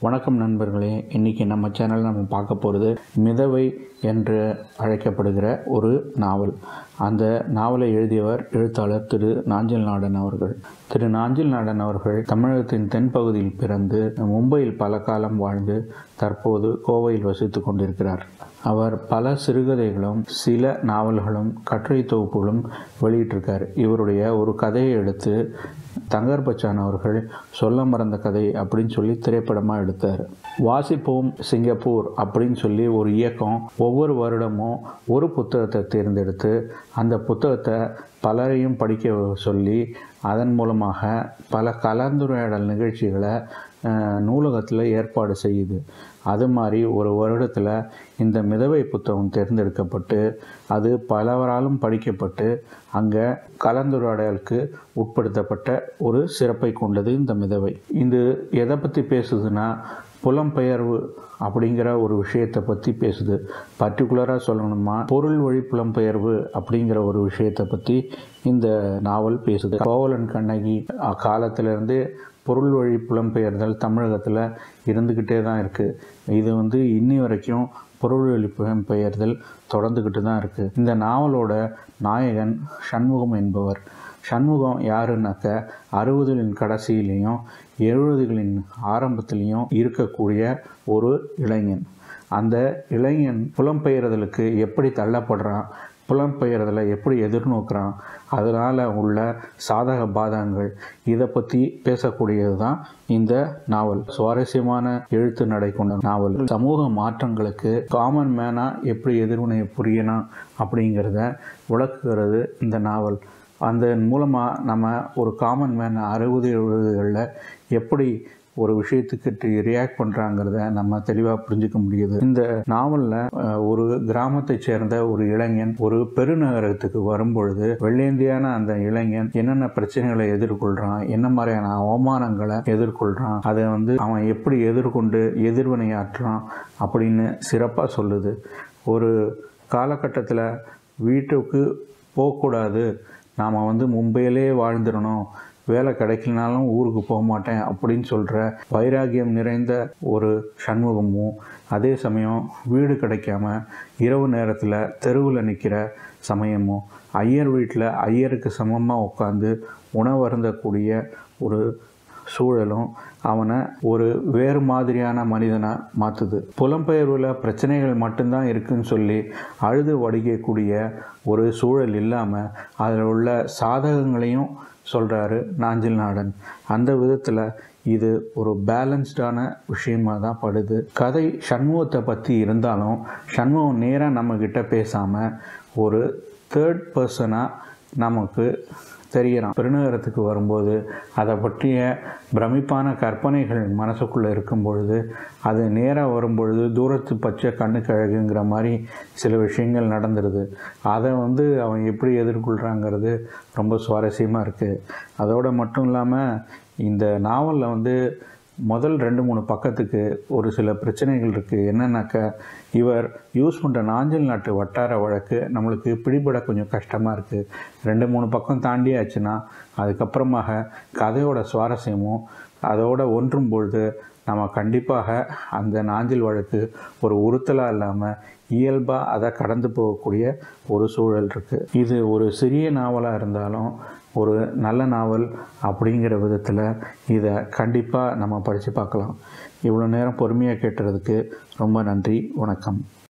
வணக்கம் நண்பர்களே இன்றைக்கி நம்ம சேனலில் நம்ம பார்க்க போகிறது மிதவை என்று அழைக்கப்படுகிற ஒரு நாவல் அந்த நாவலை எழுதியவர் எழுத்தாளர் திரு நாஞ்சில் நாடன் அவர்கள் திரு நாஞ்சில் நாடன் அவர்கள் தமிழகத்தின் தென்பகுதியில் பிறந்து மும்பையில் பல காலம் வாழ்ந்து தற்போது கோவையில் வசித்து கொண்டிருக்கிறார் அவர் பல சிறுகதைகளும் சில நாவல்களும் கட்டுரை தொகுப்புகளும் வெளியிட்டிருக்கார் இவருடைய ஒரு கதையை எடுத்து தங்கர் பச்சான் அவர்கள் சொல்ல மறந்த கதை அப்படின்னு சொல்லி திரைப்படமாக எடுத்தார் வாசிப்போம் சிங்கப்பூர் அப்படின்னு சொல்லி ஒரு இயக்கம் ஒவ்வொரு வருடமும் ஒரு புத்தகத்தை தேர்ந்தெடுத்து அந்த புத்தகத்தை பலரையும் படிக்க சொல்லி அதன் மூலமாக பல கலந்துரையாடல் நிகழ்ச்சிகளை நூலகத்தில் ஏற்பாடு செய்யுது அது மாதிரி ஒரு வருடத்தில் இந்த மிதவை புத்தகம் தேர்ந்தெடுக்கப்பட்டு அது பலவராலும் படிக்கப்பட்டு அங்கே கலந்துரையாடலுக்கு உட்படுத்தப்பட்ட ஒரு சிறப்பை கொண்டது இந்த மிதவை இது எதை பற்றி பேசுதுன்னா புலம்பெயர்வு அப்படிங்கிற ஒரு விஷயத்தை பற்றி பேசுது பர்டிகுலராக சொல்லணுமா பொருள் வழி புலம்பெயர்வு அப்படிங்கிற ஒரு விஷயத்தை பற்றி இந்த நாவல் பேசுது கோவலன் கண்ணகி காலத்திலேருந்தே பொருள் வழி புலம்பெயர்தல் தமிழகத்தில் இருந்துக்கிட்டே தான் இருக்குது இது வந்து இன்னி வரைக்கும் பொருள் வழி புலம்பெயர்தல் தொடர்ந்துக்கிட்டு தான் இருக்குது இந்த நாவலோட நாயகன் சண்முகம் என்பவர் சண்முகம் யாருன்னாக்க அறுபதுகளின் கடைசியிலையும் எழுபதுகளின் ஆரம்பத்துலேயும் இருக்கக்கூடிய ஒரு இளைஞன் அந்த இளைஞன் புலம்பெயர்தலுக்கு எப்படி தள்ளப்படுறான் புலம்பெயர்தலை எப்படி எதிர்நோக்குறான் அதனால் உள்ள சாதக பாதகங்கள் இதை பற்றி பேசக்கூடியது தான் இந்த நாவல் சுவாரஸ்யமான எழுத்து நடை கொண்ட நாவல் சமூக மாற்றங்களுக்கு காமன் மேனாக எப்படி எதிர்வினை புரியணும் அப்படிங்கிறத விளக்குகிறது இந்த நாவல் அந்த மூலமாக நம்ம ஒரு காமன் மேன் அறுபது எழுபதுகளில் எப்படி ஒரு விஷயத்துக்கு ரியாக்ட் பண்ணுறாங்கிறத நம்ம தெளிவாக புரிஞ்சுக்க முடியுது இந்த நாவலில் ஒரு கிராமத்தை சேர்ந்த ஒரு இளைஞன் ஒரு பெருநகரத்துக்கு வரும்பொழுது வெள்ளேந்தியான அந்த இளைஞன் என்னென்ன பிரச்சனைகளை எதிர்கொள்கிறான் என்ன மாதிரியான அவமானங்களை எதிர்கொள்கிறான் அதை வந்து அவன் எப்படி எதிர்கொண்டு எதிர்வினையாற்றுறான் அப்படின்னு சிறப்பாக சொல்லுது ஒரு காலகட்டத்தில் வீட்டுக்கு போகக்கூடாது நாம் வந்து மும்பையிலே வாழ்ந்துடணும் வேலை கிடைக்கலனாலும் ஊருக்கு போக மாட்டேன் அப்படின்னு சொல்கிற வைராகியம் நிறைந்த ஒரு சண்முகமும் அதே சமயம் வீடு கிடைக்காம இரவு நேரத்தில் தெருவில் நிற்கிற சமயமும் ஐயர் வீட்டில் ஐயருக்கு சமமாக உட்காந்து உணவருந்தக்கூடிய ஒரு சூழலும் அவனை ஒரு வேறு மாதிரியான மனிதனாக மாற்றுது புலம்பெயர்வில் பிரச்சனைகள் மட்டும்தான் இருக்குன்னு சொல்லி அழுது வடிக்கக்கூடிய ஒரு சூழல் இல்லாமல் அதில் உள்ள சாதகங்களையும் சொல்கிறாரு நாஞ்சில் நாடன் அந்த விதத்தில் இது ஒரு பேலன்ஸ்டான விஷயமாக தான் படுது கதை சண்முகத்தை பற்றி இருந்தாலும் சண்முகம் நேராக நம்மக்கிட்ட பேசாமல் ஒரு தேர்ட் பர்சனாக நமக்கு தெரிகிறான் பெருநகரத்துக்கு வரும்போது அதை பற்றிய பிரமிப்பான கற்பனைகள் மனசுக்குள்ளே இருக்கும் பொழுது அது நேராக வரும்பொழுது தூரத்து பச்சை கண்ணுக்கு அழகுங்கிற மாதிரி சில விஷயங்கள் நடந்துருது அதை வந்து அவன் எப்படி எதிர்கொள்கிறாங்கிறது ரொம்ப சுவாரஸ்யமாக இருக்குது அதோடு மட்டும் இல்லாமல் இந்த நாவலில் வந்து முதல் ரெண்டு மூணு பக்கத்துக்கு ஒரு சில பிரச்சனைகள் இருக்குது என்னென்னாக்கா இவர் யூஸ் பண்ணுற நாஞ்சல் நாட்டு வட்டார வழக்கு நம்மளுக்கு பிடிபட கொஞ்சம் கஷ்டமாக இருக்குது ரெண்டு மூணு பக்கம் தாண்டியாச்சுன்னா அதுக்கப்புறமாக கதையோட சுவாரஸ்யமும் அதோட ஒன்றும் பொழுது நம்ம கண்டிப்பாக அந்த நாஞ்சில் வழக்கு ஒரு உறுத்தலாக இல்லாமல் இயல்பாக அதை கடந்து போகக்கூடிய ஒரு சூழல் இருக்குது இது ஒரு சிறிய நாவலாக இருந்தாலும் ஒரு நல்ல நாவல் அப்படிங்கிற விதத்தில் இதை கண்டிப்பாக நம்ம படித்து பார்க்கலாம் இவ்வளோ நேரம் பொறுமையாக கேட்டுறதுக்கு ரொம்ப நன்றி வணக்கம்